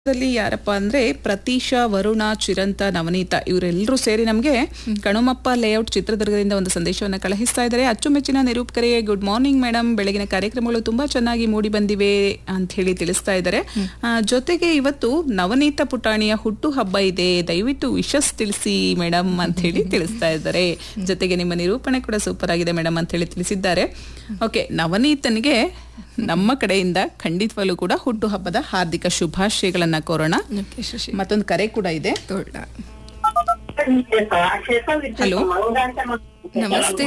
ದಲ್ಲಿ ಯಾರಪ್ಪ ಅಂದ್ರೆ ಪ್ರತೀಶಾ ವರುಣ ಚಿರಂತ ನವನೀತ ಇವರೆಲ್ಲರೂ ಸೇರಿ ನಮಗೆ ಕಣುಮಪ್ಪ ಲೇಔಟ್ ಚಿತ್ರದುರ್ಗದಿಂದ ಒಂದು ಸಂದೇಶವನ್ನು ಕಳುಹಿಸ್ತಾ ಇದ್ದಾರೆ ಅಚ್ಚುಮೆಚ್ಚಿನ ನಿರೂಪಕರಿಗೆ ಗುಡ್ ಮಾರ್ನಿಂಗ್ ಮೇಡಮ್ ಬೆಳಗಿನ ಕಾರ್ಯಕ್ರಮಗಳು ತುಂಬಾ ಚೆನ್ನಾಗಿ ಮೂಡಿ ಬಂದಿವೆ ಅಂತ ಹೇಳಿ ತಿಳಿಸ್ತಾ ಇದ್ದಾರೆ ಆ, ಜೊತೆಗೆ ಇವತ್ತು ನವನೀತ ಪುಟಾಣಿಯ ಹುಟ್ಟು ಹಬ್ಬ ಇದೆ ದಯವಿಟ್ಟು ವಿಶಸ್ ತಿಳಿಸಿ ಮೇಡಮ್ ಅಂತ ಹೇಳಿ ತಿಳಿಸ್ತಾ ಇದ್ದಾರೆ ಜೊತೆಗೆ ನಿಮ್ಮ ನಿರೂಪಣೆ ಕೂಡ ಸೂಪರ್ ಆಗಿದೆ ಮೇಡಮ್ ಅಂತ ಹೇಳಿ ತಿಳಿಸಿದ್ದಾರೆ ಓಕೆ ನವನೀತನಿಗೆ ನಮ್ಮ ಕಡೆಯಿಂದ ಖಂಡಿತವಾಗ್ಲೂ ಕೂಡ ಹುಟ್ಟು ಹಬ್ಬದ ಹಾರ್ದಿಕ ಶುಭಾಶಯಗಳನ್ನ ಕೋರೋಣ ಓಕೆ ಶಶಿ ಮತ್ತೊಂದು ಕರೆ ಕೂಡ ಇದೆ ತೋಳ ಹಲೋ ನಮಸ್ತೆ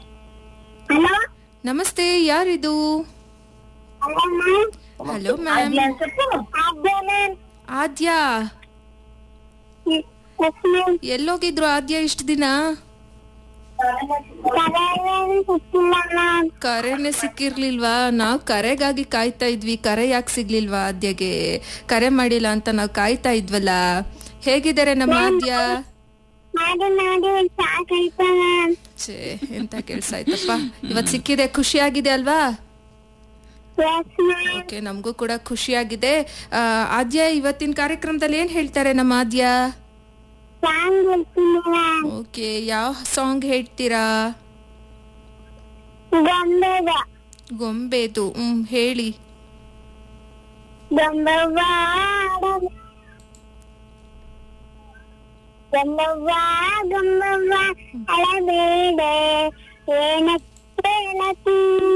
ನಮಸ್ತೆ ಯಾರಿದು ಹಲೋ ಮ್ಯಾಮ್ ಆದ್ಯ ಎಲ್ಲೋಗಿದ್ರು ಆದ್ಯ ಇಷ್ಟ ದಿನ ಕರೆನೆ ಸಿಕ್ಕಿರ್ಲಿಲ್ವಾ ನಾವ್ ಕರೆಗಾಗಿ ಕಾಯ್ತಾ ಇದ್ವಿ ಕರೆ ಯಾಕೆ ಸಿಗ್ಲಿಲ್ವಾ ಆದ್ಯಗೆ ಕರೆ ಮಾಡಿಲ್ಲ ಅಂತ ನಾವ್ ಕಾಯ್ತಾ ಇದ್ವಲ್ಲ ಹೇಗಿದ್ದಾರೆ ನಮ್ಮ ಆದ್ಯ ಛೇ ಎಂತ ಕೆಲ್ಸ ಆಯ್ತಪ್ಪ ಇವತ್ ಸಿಕ್ಕಿದೆ ಖುಷಿಯಾಗಿದೆ ಅಲ್ವಾ ಓಕೆ ನಮಗೂ ಕೂಡ ಖುಷಿಯಾಗಿದೆ ಆ, ಆದ್ಯ ಇವತ್ತಿನ ಕಾರ್ಯಕ್ರಮದಲ್ಲಿ ಏನ್ ಹೇಳ್ತಾರೆ ನಮ್ಮ ಆದ್ಯ ಓಕೆ ಯಾವ ಸಾಂಗ್ ಹೇಳ್ತೀರಾ ಗೊಂಬೆದು ಹ್ಮ್ ಹೇಳಿ ಗಂಬವ್ವ ಗಂಬವ್ವ ಅಳಬೇಡ ಏನಕ್ಕೆ ಅಳತಿ